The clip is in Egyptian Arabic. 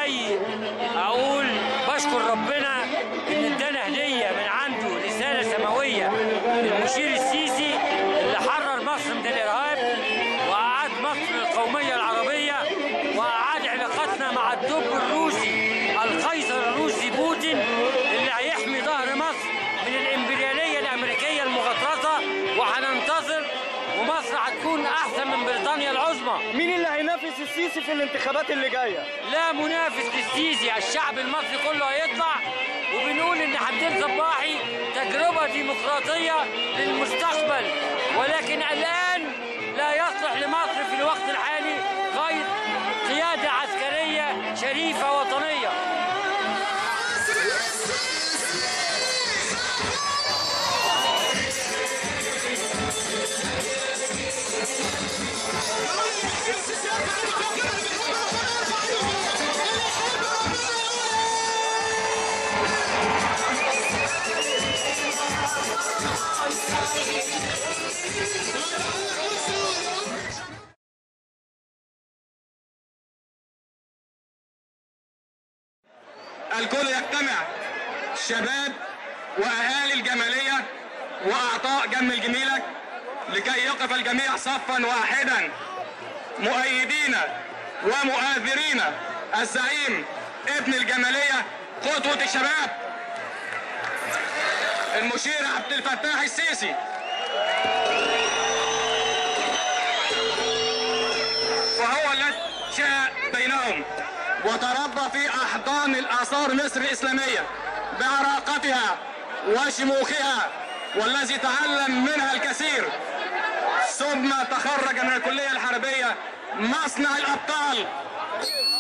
جاي اقول بشكر ربنا ان ادانا هديه من عنده رساله سماويه للمشير السيسي اللي حرر مصر من الارهاب واعاد مصر القوميه العربيه واعاد علاقتنا مع الدب الروسي القيصر الروسي بوتين اللي هيحمي ظهر مصر من الامبرياليه الامريكيه المغطرسه وهننتصر ومصر هتكون احسن من بريطانيا العظمى مين اللي هينافس السيسي في الانتخابات اللي جايه لا منافس للسيسي الشعب المصري كله هيطلع وبنقول ان حمدين صباحي تجربه ديمقراطيه للمستقبل ولكن الان لا يصلح لمصر في الوقت الحالي غير قياده عسكريه شريفه وطنيه الكل يجتمع الشباب واهالي الجماليه واعضاء جم الجميله لكي يقف الجميع صفا واحدا مؤيدين ومؤازرين الزعيم ابن الجماليه قدوه الشباب المشير عبد الفتاح السيسي وهو الذي شاء بينهم وتربى في احضان الاثار مصر الاسلاميه بعراقتها وشموخها والذي تعلم منها الكثير ثم تخرج من الكليه الحربيه مصنع الابطال